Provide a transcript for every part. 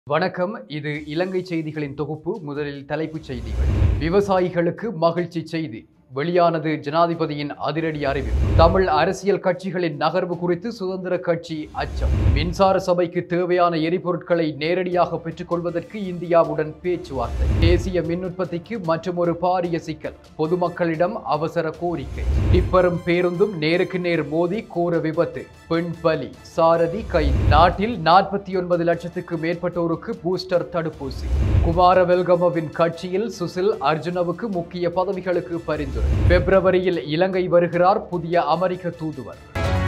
வணக்கம் இது இலங்கை செய்திகளின் தொகுப்பு முதலில் தலைப்புச் செய்திகள் விவசாயிகளுக்கு மகிழ்ச்சி செய்தி வெளியானது ஜனாதிபதியின் அதிரடி அறிவிப்பு தமிழ் அரசியல் கட்சிகளின் நகர்வு குறித்து சுதந்திர கட்சி அச்சம் மின்சார சபைக்கு தேவையான எரிபொருட்களை நேரடியாக பெற்றுக்கொள்வதற்கு இந்தியாவுடன் பேச்சுவார்த்தை தேசிய மின் உற்பத்திக்கு மற்றொரு பாரிய சிக்கல் பொதுமக்களிடம் அவசர கோரிக்கை டிப்பரும் பேருந்தும் நேருக்கு நேர் மோதி கோர விபத்து பெண் பலி சாரதி கைது நாட்டில் நாற்பத்தி ஒன்பது லட்சத்துக்கு மேற்பட்டோருக்கு பூஸ்டர் தடுப்பூசி குமார வெல்கமவின் கட்சியில் சுசில் அர்ஜுனவுக்கு முக்கிய பதவிகளுக்கு பரிந்துரை பிப்ரவரியில் இலங்கை வருகிறார் புதிய அமெரிக்க தூதுவர்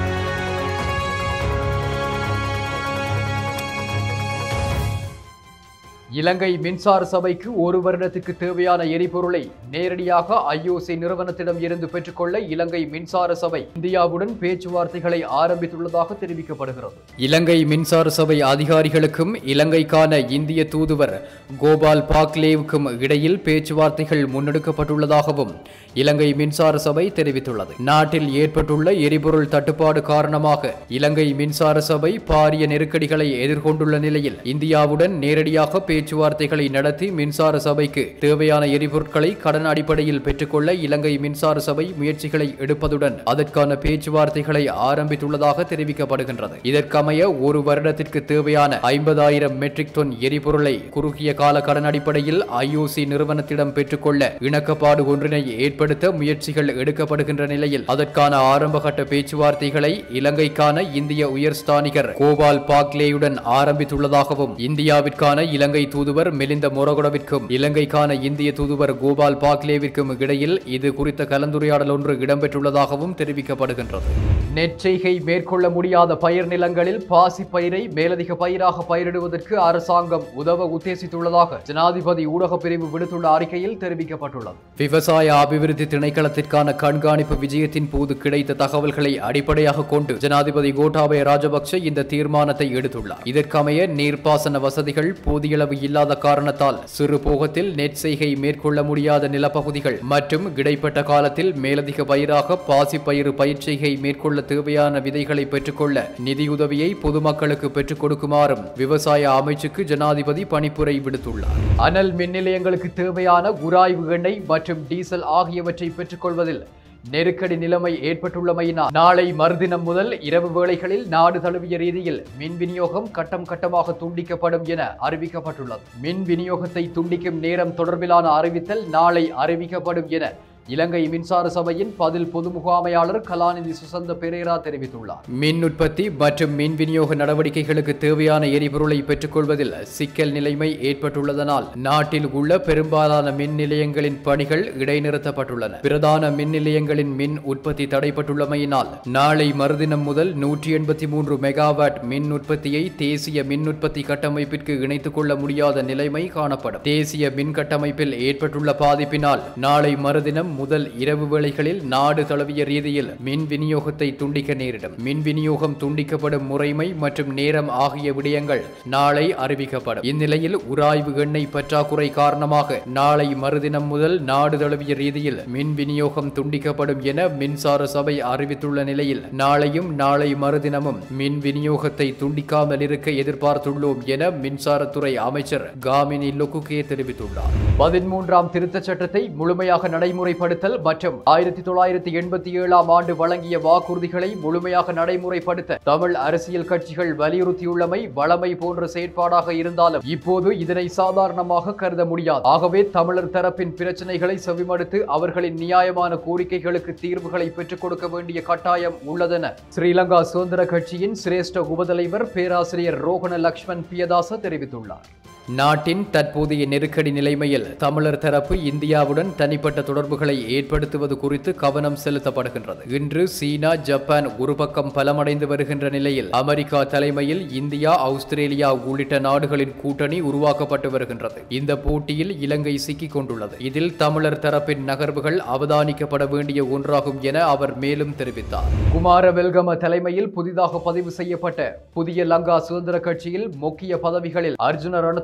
இலங்கை மின்சார சபைக்கு ஒரு வருடத்துக்கு தேவையான எரிபொருளை நேரடியாக ஐஓசி நிறுவனத்திடம் இருந்து பெற்றுக்கொள்ள இலங்கை மின்சார சபை இந்தியாவுடன் பேச்சுவார்த்தைகளை ஆரம்பித்துள்ளதாக தெரிவிக்கப்படுகிறது இலங்கை மின்சார சபை அதிகாரிகளுக்கும் இலங்கைக்கான இந்திய தூதுவர் கோபால் பாக்லேவுக்கும் இடையில் பேச்சுவார்த்தைகள் முன்னெடுக்கப்பட்டுள்ளதாகவும் இலங்கை மின்சார சபை தெரிவித்துள்ளது நாட்டில் ஏற்பட்டுள்ள எரிபொருள் தட்டுப்பாடு காரணமாக இலங்கை மின்சார சபை பாரிய நெருக்கடிகளை எதிர்கொண்டுள்ள நிலையில் இந்தியாவுடன் நேரடியாக பேச்சுவார்த்தைகளை நடத்தி மின்சார சபைக்கு தேவையான எரிபொருட்களை கடன் அடிப்படையில் பெற்றுக்கொள்ள இலங்கை மின்சார சபை முயற்சிகளை எடுப்பதுடன் அதற்கான பேச்சுவார்த்தைகளை ஆரம்பித்துள்ளதாக தெரிவிக்கப்படுகின்றது இதற்கமைய ஒரு வருடத்திற்கு தேவையான ஐம்பதாயிரம் மெட்ரிக் டன் எரிபொருளை குறுகிய கால கடன் அடிப்படையில் ஐஓசி நிறுவனத்திடம் பெற்றுக்கொள்ள இணக்கப்பாடு ஒன்றினை ஏற்படுத்த முயற்சிகள் எடுக்கப்படுகின்ற நிலையில் அதற்கான ஆரம்பகட்ட பேச்சுவார்த்தைகளை இலங்கைக்கான இந்திய உயர்ஸ்தானிகர் கோபால் பாக்லேயுடன் ஆரம்பித்துள்ளதாகவும் இந்தியாவிற்கான இலங்கை தூதுவர் மெலிந்த மொரகொடவிற்கும் இலங்கைக்கான இந்திய தூதுவர் கோபால் பாக்லேவிற்கும் இடையில் இது குறித்த கலந்துரையாடல் ஒன்று இடம்பெற்றுள்ளதாகவும் தெரிவிக்கப்படுகின்றது நெற்செய்கை மேற்கொள்ள முடியாத பயிர் நிலங்களில் பாசி பயிரை மேலதிக பயிராக பயிரிடுவதற்கு அரசாங்கம் உதவ உத்தேசித்துள்ளதாக ஜனாதிபதி ஊடகப் பிரிவு விடுத்துள்ள அறிக்கையில் தெரிவிக்கப்பட்டுள்ளது விவசாய அபிவிருத்தி திணைக்களத்திற்கான கண்காணிப்பு விஜயத்தின் போது கிடைத்த தகவல்களை அடிப்படையாக கொண்டு ஜனாதிபதி கோட்டாபய ராஜபக்ஷ இந்த தீர்மானத்தை எடுத்துள்ளார் இதற்கமைய நீர்ப்பாசன வசதிகள் போதியளவு இல்லாத காரணத்தால் சிறு போகத்தில் நெற்செய்கை மேற்கொள்ள முடியாத நிலப்பகுதிகள் மற்றும் இடைப்பட்ட காலத்தில் மேலதிக பயிராக பாசி பயிறு பயிர்ச்செய்கை மேற்கொள்ள தேவையான விதைகளை பெற்றுக்கொள்ள நிதியுதவியை பொதுமக்களுக்கு பெற்றுக் கொடுக்குமாறும் விவசாய அமைச்சுக்கு ஜனாதிபதி பணிப்புரை விடுத்துள்ளார் அனல் மின் நிலையங்களுக்கு தேவையான உராய்வு எண்ணெய் மற்றும் டீசல் ஆகியவற்றை பெற்றுக்கொள்வதில் நெருக்கடி நிலைமை ஏற்பட்டுள்ளமையினால் நாளை மறுதினம் முதல் இரவு வேளைகளில் நாடு தழுவிய ரீதியில் மின் விநியோகம் கட்டம் கட்டமாக துண்டிக்கப்படும் என அறிவிக்கப்பட்டுள்ளது மின் விநியோகத்தை துண்டிக்கும் நேரம் தொடர்பிலான அறிவித்தல் நாளை அறிவிக்கப்படும் என இலங்கை மின்சார சபையின் பதில் பொது முகாமையாளர் கலாநிதி சுசந்த பெரேரா தெரிவித்துள்ளார் மின் உற்பத்தி மற்றும் மின் விநியோக நடவடிக்கைகளுக்கு தேவையான எரிபொருளை பெற்றுக்கொள்வதில் சிக்கல் நிலைமை ஏற்பட்டுள்ளதனால் நாட்டில் உள்ள பெரும்பாலான மின் நிலையங்களின் பணிகள் இடைநிறுத்தப்பட்டுள்ளன பிரதான மின் நிலையங்களின் மின் உற்பத்தி தடைப்பட்டுள்ளமையினால் நாளை மறுதினம் முதல் நூற்றி எண்பத்தி மூன்று மெகாவாட் மின் உற்பத்தியை தேசிய மின் உற்பத்தி கட்டமைப்பிற்கு இணைத்துக் கொள்ள முடியாத நிலைமை காணப்படும் தேசிய மின் கட்டமைப்பில் ஏற்பட்டுள்ள பாதிப்பினால் நாளை மறுதினம் முதல் இரவு வேளைகளில் நாடு தழுவிய ரீதியில் மின் விநியோகத்தை துண்டிக்க நேரிடும் மின் விநியோகம் துண்டிக்கப்படும் முறைமை மற்றும் நேரம் ஆகிய விடயங்கள் நாளை அறிவிக்கப்படும் இந்நிலையில் உராய்வு எண்ணெய் பற்றாக்குறை காரணமாக நாளை மறுதினம் முதல் நாடு தழுவிய ரீதியில் மின் விநியோகம் துண்டிக்கப்படும் என மின்சார சபை அறிவித்துள்ள நிலையில் நாளையும் நாளை மறுதினமும் மின் விநியோகத்தை துண்டிக்காமல் இருக்க எதிர்பார்த்துள்ளோம் என மின்சாரத்துறை அமைச்சர் காமினி லொகுகே தெரிவித்துள்ளார் பதிமூன்றாம் திருத்தச் சட்டத்தை முழுமையாக நடைமுறை நடைமுறைப்படுத்தல் மற்றும் ஆயிரத்தி தொள்ளாயிரத்தி எண்பத்தி ஏழாம் ஆண்டு வழங்கிய வாக்குறுதிகளை முழுமையாக நடைமுறைப்படுத்த தமிழ் அரசியல் கட்சிகள் வலியுறுத்தியுள்ளமை வளமை போன்ற செயற்பாடாக இருந்தாலும் இப்போது இதனை சாதாரணமாக கருத முடியாது ஆகவே தமிழர் தரப்பின் பிரச்சனைகளை செவிமடுத்து அவர்களின் நியாயமான கோரிக்கைகளுக்கு தீர்வுகளை பெற்றுக் கொடுக்க வேண்டிய கட்டாயம் உள்ளதென ஸ்ரீலங்கா சுதந்திர கட்சியின் சிரேஷ்ட உபதலைவர் பேராசிரியர் ரோகண லக்ஷ்மண் பியதாச தெரிவித்துள்ளார் நாட்டின் தற்போதைய நெருக்கடி நிலைமையில் தமிழர் தரப்பு இந்தியாவுடன் தனிப்பட்ட தொடர்புகளை ஏற்படுத்துவது குறித்து கவனம் செலுத்தப்படுகின்றது இன்று சீனா ஜப்பான் ஒரு பக்கம் பலமடைந்து வருகின்ற நிலையில் அமெரிக்கா தலைமையில் இந்தியா ஆஸ்திரேலியா உள்ளிட்ட நாடுகளின் கூட்டணி உருவாக்கப்பட்டு வருகின்றது இந்த போட்டியில் இலங்கை சிக்கிக் கொண்டுள்ளது இதில் தமிழர் தரப்பின் நகர்வுகள் அவதானிக்கப்பட வேண்டிய ஒன்றாகும் என அவர் மேலும் தெரிவித்தார் குமார வெல்கம தலைமையில் புதிதாக பதிவு செய்யப்பட்ட புதிய லங்கா சுதந்திர கட்சியில் முக்கிய பதவிகளில் அர்ஜுன ரணத்து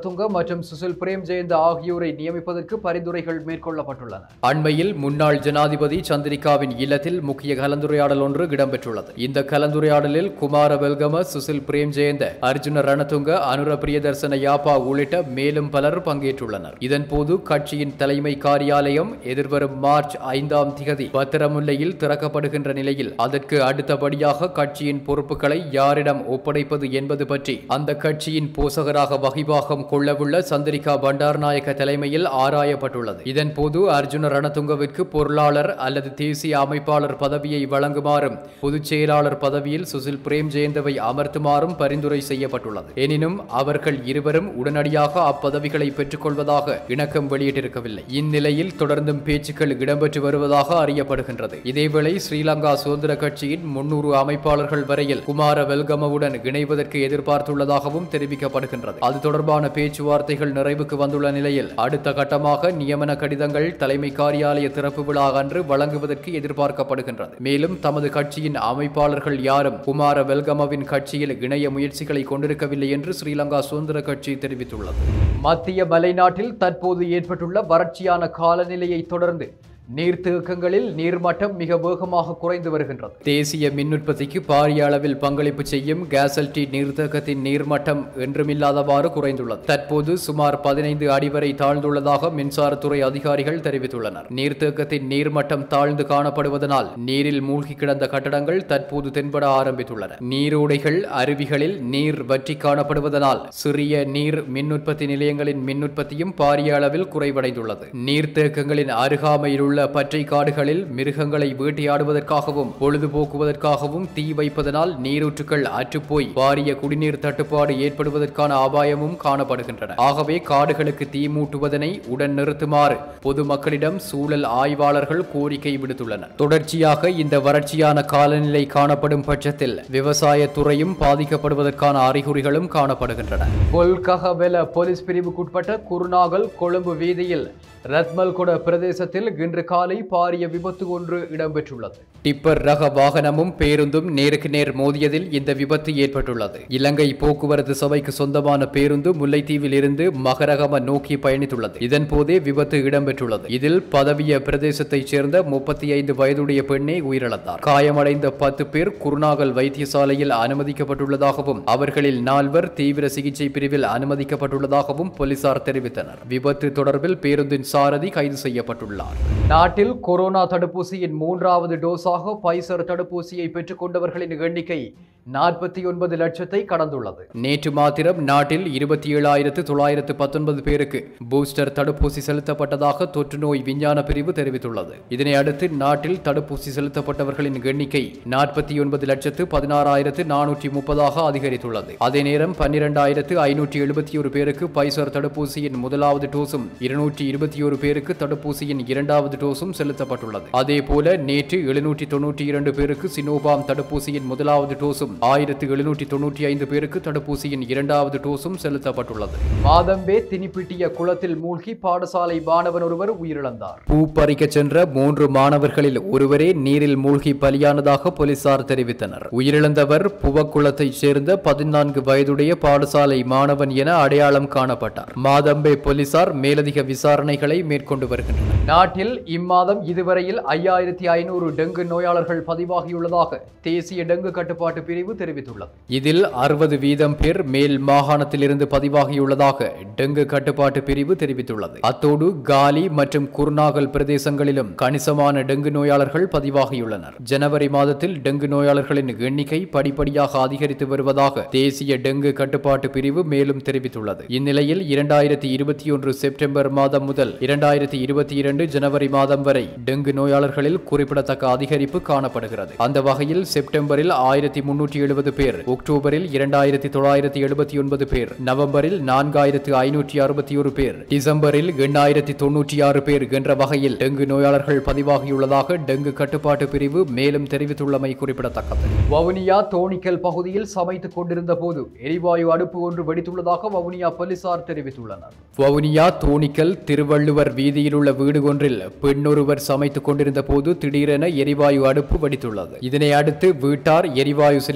ரணதுங்க மற்றும் சுசில் பிரேம்ஜெயந்த ஆகியோரை நியமிப்பதற்கு பரிந்துரைகள் மேற்கொள்ளப்பட்டுள்ளன அண்மையில் முன்னாள் ஜனாதிபதி சந்திரிகாவின் இல்லத்தில் முக்கிய கலந்துரையாடல் ஒன்று இடம்பெற்றுள்ளது இந்த கலந்துரையாடலில் குமார வெல்கம சுசில் பிரேம்ஜெயந்த அர்ஜுன ரணதுங்க அனுர பிரியதர்சன யாப்பா உள்ளிட்ட மேலும் பலர் பங்கேற்றுள்ளனர் இதன்போது கட்சியின் தலைமை காரியாலயம் எதிர்வரும் மார்ச் ஐந்தாம் திகதி பத்திரமுல்லையில் திறக்கப்படுகின்ற நிலையில் அதற்கு அடுத்தபடியாக கட்சியின் பொறுப்புகளை யாரிடம் ஒப்படைப்பது என்பது பற்றி அந்த கட்சியின் போசகராக வகிபாகம் கொள்ளவுள்ள சந்திரிகா பண்டார்நாயக்க தலைமையில் ஆராயப்பட்டுள்ளது இதன்போது அர்ஜுன ரணதுங்கவிற்கு பொருளாளர் அல்லது தேசிய அமைப்பாளர் பதவியை வழங்குமாறும் பொதுச் செயலாளர் பதவியில் சுசில் பிரேம் ஜெயந்தவை அமர்த்துமாறும் பரிந்துரை செய்யப்பட்டுள்ளது எனினும் அவர்கள் இருவரும் உடனடியாக அப்பதவிகளை பெற்றுக்கொள்வதாக இணக்கம் வெளியிட்டிருக்கவில்லை இந்நிலையில் தொடர்ந்தும் பேச்சுக்கள் இடம்பெற்று வருவதாக அறியப்படுகின்றது இதேவேளை ஸ்ரீலங்கா சுதந்திர கட்சியின் முன்னூறு அமைப்பாளர்கள் வரையில் குமார வெல்கமவுடன் இணைவதற்கு எதிர்பார்த்துள்ளதாகவும் தெரிவிக்கப்படுகின்றது அது தொடர்பான பேச்சுவார்த்தைகள் நிறைவுக்கு வந்துள்ள நிலையில் அடுத்த கட்டமாக நியமன கடிதங்கள் தலைமை காரியாலய திறப்பு விழா அன்று வழங்குவதற்கு எதிர்பார்க்கப்படுகின்றது மேலும் தமது கட்சியின் அமைப்பாளர்கள் யாரும் குமார வெல்கமவின் கட்சியில் இணைய முயற்சிகளை கொண்டிருக்கவில்லை என்று ஸ்ரீலங்கா சுதந்திர கட்சி தெரிவித்துள்ளது மத்திய மலைநாட்டில் தற்போது ஏற்பட்டுள்ள வறட்சியான காலநிலையை தொடர்ந்து நீர்த்தேக்கங்களில் நீர்மட்டம் மிக வேகமாக குறைந்து வருகின்றது தேசிய மின் உற்பத்திக்கு பாரிய அளவில் பங்களிப்பு செய்யும் கேசல்டி நீர்த்தேக்கத்தின் நீர்மட்டம் என்றுமில்லாதவாறு குறைந்துள்ளது தற்போது சுமார் பதினைந்து அடி வரை தாழ்ந்துள்ளதாக மின்சாரத்துறை அதிகாரிகள் தெரிவித்துள்ளனர் நீர்த்தேக்கத்தின் நீர்மட்டம் தாழ்ந்து காணப்படுவதனால் நீரில் மூழ்கி கிடந்த கட்டடங்கள் தற்போது தென்பட ஆரம்பித்துள்ளன நீரோடைகள் அருவிகளில் நீர் வற்றி காணப்படுவதனால் சிறிய நீர் மின் உற்பத்தி நிலையங்களின் மின் உற்பத்தியும் பாரிய அளவில் குறைவடைந்துள்ளது நீர்த்தேக்கங்களின் அருகாமையில் உள்ள பற்றை காடுகளில் மிருகங்களை வேட்டையாடுவதற்காகவும் பொழுதுபோக்குவதற்காகவும் தீ வைப்பதனால் நீரூற்றுக்கள் அற்றுப்போய் பாரிய குடிநீர் தட்டுப்பாடு ஏற்படுவதற்கான அபாயமும் காணப்படுகின்றன ஆகவே காடுகளுக்கு தீ மூட்டுவதனை உடன் நிறுத்துமாறு பொதுமக்களிடம் சூழல் ஆய்வாளர்கள் கோரிக்கை விடுத்துள்ளனர் தொடர்ச்சியாக இந்த வறட்சியான காலநிலை காணப்படும் பட்சத்தில் விவசாயத்துறையும் பாதிக்கப்படுவதற்கான அறிகுறிகளும் காணப்படுகின்றன கொல்கஹவெல போலீஸ் பிரிவுக்குட்பட்ட குருநாகல் கொழும்பு வீதியில் ரத்மல்கொட பிரதேசத்தில் இன்று காலை பாரிய விபத்து ஒன்று இடம்பெற்றுள்ளது டிப்பர் ரக வாகனமும் பேருந்தும் நேருக்கு நேர் மோதியதில் இந்த விபத்து ஏற்பட்டுள்ளது இலங்கை போக்குவரத்து சபைக்கு சொந்தமான பேருந்து முல்லைத்தீவில் இருந்து மகரகம நோக்கி பயணித்துள்ளது இதன் போதே விபத்து இடம்பெற்றுள்ளது இதில் பதவிய பிரதேசத்தைச் சேர்ந்த முப்பத்தி ஐந்து வயதுடைய பெண்ணே உயிரிழந்தார் காயமடைந்த பத்து பேர் குருநாகல் வைத்தியசாலையில் அனுமதிக்கப்பட்டுள்ளதாகவும் அவர்களில் நால்வர் தீவிர சிகிச்சை பிரிவில் அனுமதிக்கப்பட்டுள்ளதாகவும் போலீசார் தெரிவித்தனர் விபத்து தொடர்பில் பேருந்தின் சாரதி கைது செய்யப்பட்டுள்ளார் நாட்டில் கொரோனா தடுப்பூசியின் மூன்றாவது டோஸாக பைசர் தடுப்பூசியை பெற்றுக் கொண்டவர்களின் எண்ணிக்கை நாற்பத்தி ஒன்பது லட்சத்தை கடந்துள்ளது நேற்று மாத்திரம் நாட்டில் இருபத்தி ஏழாயிரத்து தொள்ளாயிரத்து பத்தொன்பது பேருக்கு பூஸ்டர் தடுப்பூசி செலுத்தப்பட்டதாக தொற்று நோய் விஞ்ஞான பிரிவு தெரிவித்துள்ளது இதனை அடுத்து நாட்டில் தடுப்பூசி செலுத்தப்பட்டவர்களின் எண்ணிக்கை நாற்பத்தி ஒன்பது லட்சத்து பதினாறாயிரத்து நானூற்றி முப்பதாக அதிகரித்துள்ளது அதே நேரம் பன்னிரெண்டாயிரத்து ஐநூற்றி எழுபத்தி ஒரு பேருக்கு பைசர் தடுப்பூசியின் முதலாவது டோஸும் இருநூற்றி இருபத்தி ஒரு பேருக்கு தடுப்பூசியின் இரண்டாவது டோஸும் செலுத்தப்பட்டுள்ளது அதேபோல நேற்று எழுநூற்றி தொன்னூற்றி இரண்டு பேருக்கு சினோபாம் தடுப்பூசியின் முதலாவது டோஸும் ஆயிரத்து எழுநூற்றி தொன்னூற்றி ஐந்து பேருக்கு தடுப்பூசியின் இரண்டாவது டோஸும் செலுத்தப்பட்டுள்ளது மாதம்பே தினிப்பிட்டிய குளத்தில் மூழ்கி பாடசாலை மாணவன் ஒருவர் உயிரிழந்தார் பூ பறிக்க சென்ற மூன்று மாணவர்களில் ஒருவரே நீரில் மூழ்கி பலியானதாக போலீசார் தெரிவித்தனர் உயிரிழந்தவர் புவக்குளத்தைச் சேர்ந்த பதினான்கு வயதுடைய பாடசாலை மாணவன் என அடையாளம் காணப்பட்டார் மாதம்பே போலீசார் மேலதிக விசாரணைகளை மேற்கொண்டு வருகின்றனர் நாட்டில் இம்மாதம் இதுவரையில் ஐயாயிரத்தி ஐநூறு டெங்கு நோயாளர்கள் பதிவாகியுள்ளதாக தேசிய டெங்கு கட்டுப்பாட்டு பிரிவு தெரிவித்துள்ளது இதில் அறுபது வீதம் பேர் மேல் மாகாணத்திலிருந்து பதிவாகியுள்ளதாக டெங்கு கட்டுப்பாட்டு பிரிவு தெரிவித்துள்ளது அத்தோடு காலி மற்றும் குருநாகல் பிரதேசங்களிலும் கணிசமான டெங்கு நோயாளர்கள் பதிவாகியுள்ளனர் ஜனவரி மாதத்தில் டெங்கு நோயாளர்களின் எண்ணிக்கை படிப்படியாக அதிகரித்து வருவதாக தேசிய டெங்கு கட்டுப்பாட்டு பிரிவு மேலும் தெரிவித்துள்ளது இந்நிலையில் இரண்டாயிரத்தி இருபத்தி ஒன்று செப்டம்பர் மாதம் முதல் இரண்டாயிரத்தி இருபத்தி இரண்டு ஜனவரி மாதம் வரை டெங்கு நோயாளர்களில் குறிப்பிடத்தக்க அதிகரிப்பு காணப்படுகிறது அந்த வகையில் செப்டம்பரில் ஆயிரத்தி முன்னூற்றி எழுபது பேர் அக்டோபரில் இரண்டாயிரத்தி தொள்ளாயிரத்தி எழுபத்தி ஒன்பது பேர் நவம்பரில் நான்காயிரத்து ஐநூற்றி அறுபத்தி ஒரு பேர் டிசம்பரில் எண்ணாயிரத்தி தொன்னூற்றி ஆறு பேர் என்ற வகையில் டெங்கு நோயாளர்கள் பதிவாகியுள்ளதாக டெங்கு கட்டுப்பாட்டு பிரிவு மேலும் தெரிவித்துள்ளமை குறிப்பிடத்தக்கது வவுனியா தோணிக்கல் பகுதியில் சமைத்துக் கொண்டிருந்த போது எரிவாயு அடுப்பு ஒன்று வெடித்துள்ளதாக வவுனியா போலீசார் தெரிவித்துள்ளனர் வவுனியா தோணிக்கல் திருவள்ளுவர் வீதியில் உள்ள வீடு ஒன்றில் பெண்ணொருவர் சமைத்துக் கொண்டிருந்த போது திடீரென எரிவாயு அடுப்பு வெடித்துள்ளது இதனை அடுத்து வீட்டார் எரிவாயு சிலிண்டர்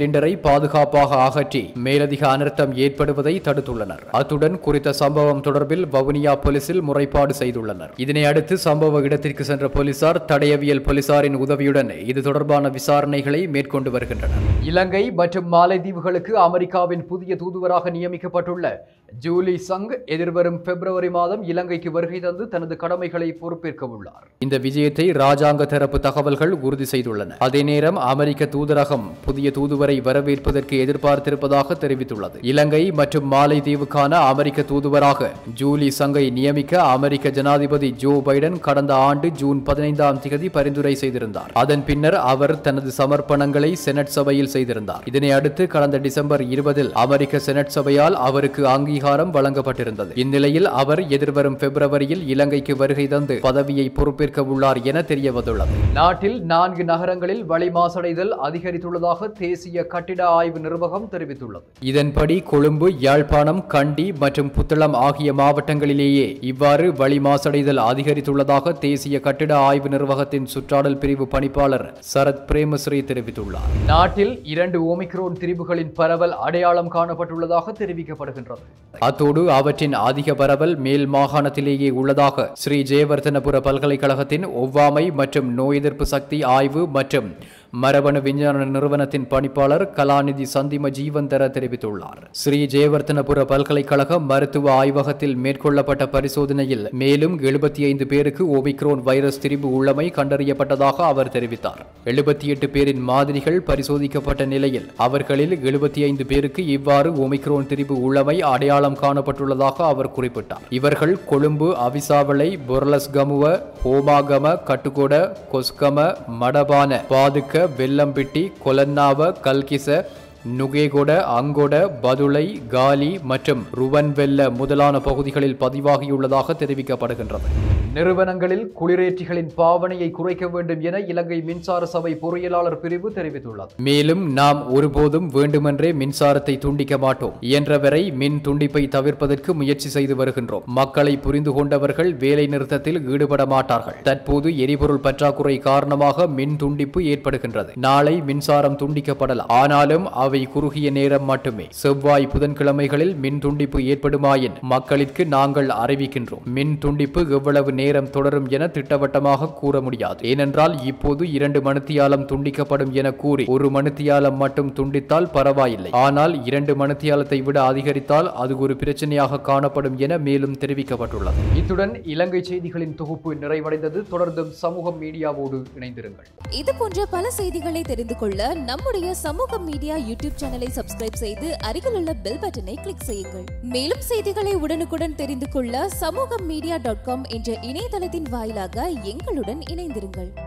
சிலிண்டரை பாதுகாப்பாக அகற்றி மேலதிக அனர்த்தம் ஏற்படுவதை தடுத்துள்ளனர் அத்துடன் குறித்த சம்பவம் தொடர்பில் வவுனியா போலீசில் முறைப்பாடு செய்துள்ளனர் இதனை அடுத்து சம்பவ இடத்திற்கு சென்ற போலீசார் தடயவியல் போலீசாரின் உதவியுடன் இது தொடர்பான விசாரணைகளை மேற்கொண்டு வருகின்றனர் இலங்கை மற்றும் மாலைதீவுகளுக்கு அமெரிக்காவின் புதிய தூதுவராக நியமிக்கப்பட்டுள்ள ஜூலி சங் எதிர்வரும் பிப்ரவரி மாதம் இலங்கைக்கு வருகை தந்து தனது கடமைகளை பொறுப்பேற்க உள்ளார் இந்த விஜயத்தை ராஜாங்க தரப்பு தகவல்கள் உறுதி செய்துள்ளன அதே நேரம் அமெரிக்க தூதரகம் புதிய தூதுவரை வரவேற்பதற்கு எதிர்பார்த்திருப்பதாக தெரிவித்துள்ளது இலங்கை மற்றும் மாலைதீவுக்கான அமெரிக்க தூதுவராக ஜூலி சங்கை நியமிக்க அமெரிக்க ஜனாதிபதி ஜோ பைடன் கடந்த ஆண்டு ஜூன் பதினைந்தாம் தேதி பரிந்துரை செய்திருந்தார் அதன் பின்னர் அவர் தனது சமர்ப்பணங்களை செனட் சபையில் செய்திருந்தார் இதனை அடுத்து கடந்த டிசம்பர் இருபதில் அமெரிக்க செனட் சபையால் அவருக்கு அங்கீகாரம் வழங்கப்பட்டிருந்தது இந்நிலையில் அவர் எதிர்வரும் பிப்ரவரியில் இலங்கைக்கு வருகை தந்து பதவியை பொறுப்பேற்க உள்ளார் என தெரிய வந்துள்ளது நாட்டில் நான்கு நகரங்களில் வளி மாசடைதல் அதிகரித்துள்ளதாக தேசிய கட்டிட ஆய்வு நிர்வாகம் தெரிவித்துள்ளது இதன்படி கொழும்பு யாழ்ப்பாணம் கண்டி மற்றும் புத்தளம் ஆகிய மாவட்டங்களிலேயே இவ்வாறு வளி மாசடைதல் அதிகரித்துள்ளதாக தேசிய கட்டிட ஆய்வு நிர்வாகத்தின் சுற்றாடல் பிரிவு பணிப்பாளர் சரத் பிரேமஸ்ரீ தெரிவித்துள்ளார் நாட்டில் இரண்டு ஓமிக்ரோன் திரிபுகளின் பரவல் அடையாளம் காணப்பட்டுள்ளதாக தெரிவிக்கப்படுகின்றது அத்தோடு அவற்றின் அதிக பரவல் மேல் மாகாணத்திலேயே உள்ளதாக ஸ்ரீ ஜெயவர்தனபுர பல்கலைக்கழகத்தின் ஒவ்வாமை மற்றும் நோய் எதிர்ப்பு சக்தி ஆய்வு மற்றும் மரபணு விஞ்ஞான நிறுவனத்தின் பணிப்பாளர் கலாநிதி சந்திம ஜீவந்தர தெரிவித்துள்ளார் ஸ்ரீ ஜெயவர்தனபுர பல்கலைக்கழக மருத்துவ ஆய்வகத்தில் மேற்கொள்ளப்பட்ட பரிசோதனையில் மேலும் எழுபத்தி ஐந்து பேருக்கு ஒமிக்ரோன் வைரஸ் திரிபு உள்ளமை கண்டறியப்பட்டதாக அவர் தெரிவித்தார் எழுபத்தி எட்டு பேரின் மாதிரிகள் பரிசோதிக்கப்பட்ட நிலையில் அவர்களில் எழுபத்தி ஐந்து பேருக்கு இவ்வாறு ஒமிக்ரோன் திரிபு உள்ளமை அடையாளம் காணப்பட்டுள்ளதாக அவர் குறிப்பிட்டார் இவர்கள் கொழும்பு அவிசாவளை பொர்லஸ்கமுவ ஹோமாகம கட்டுகொட கொஸ்கம மடபான பாதுக்க வெல்லம்பிட்டி கொலன்னாவ கல்கிச நுகேகொட அங்கொட பதுளை காலி மற்றும் ருவன்வெல்ல முதலான பகுதிகளில் பதிவாகியுள்ளதாக தெரிவிக்கப்படுகின்றது நிறுவனங்களில் குளிரேற்றிகளின் பாவனையை குறைக்க வேண்டும் என இலங்கை மின்சார சபை பொறியியலாளர் பிரிவு தெரிவித்துள்ளது மேலும் நாம் ஒருபோதும் வேண்டுமென்றே மின்சாரத்தை துண்டிக்க மாட்டோம் இயன்றவரை மின் துண்டிப்பை தவிர்ப்பதற்கு முயற்சி செய்து வருகின்றோம் மக்களை புரிந்து கொண்டவர்கள் வேலை நிறுத்தத்தில் ஈடுபட மாட்டார்கள் தற்போது எரிபொருள் பற்றாக்குறை காரணமாக மின் துண்டிப்பு ஏற்படுகின்றது நாளை மின்சாரம் துண்டிக்கப்படலாம் ஆனாலும் அவை குறுகிய நேரம் மட்டுமே செவ்வாய் புதன்கிழமைகளில் மின் துண்டிப்பு ஏற்படுமாயின் மக்களிற்கு நாங்கள் அறிவிக்கின்றோம் மின் துண்டிப்பு எவ்வளவு நேரம் தொடரும் என திட்டவட்டமாக கூற முடியாது ஏனென்றால் இப்போது இரண்டு மணித்தியாலம் துண்டிக்கப்படும் என கூறி ஒரு மணித்தியாலம் மட்டும் துண்டித்தால் பரவாயில்லை ஆனால் இரண்டு மணித்தியாலத்தை விட அதிகரித்தால் அது ஒரு பிரச்சனையாக காணப்படும் என மேலும் தெரிவிக்கப்பட்டுள்ளது இத்துடன் இலங்கை செய்திகளின் தொகுப்பு நிறைவடைந்தது தொடர்ந்தும் சமூக மீடியாவோடு இணைந்திருங்கள் இது போன்ற பல செய்திகளை தெரிந்து கொள்ள நம்முடைய சமூக மீடியா யூடியூப் சேனலை சப்ஸ்கிரைப் செய்து அருகில் உள்ள பெல் பட்டனை கிளிக் செய்யுங்கள் மேலும் செய்திகளை உடனுக்குடன் தெரிந்து கொள்ள சமூக மீடியா டாட் காம் என்ற இணையதளத்தின் வாயிலாக எங்களுடன் இணைந்திருங்கள்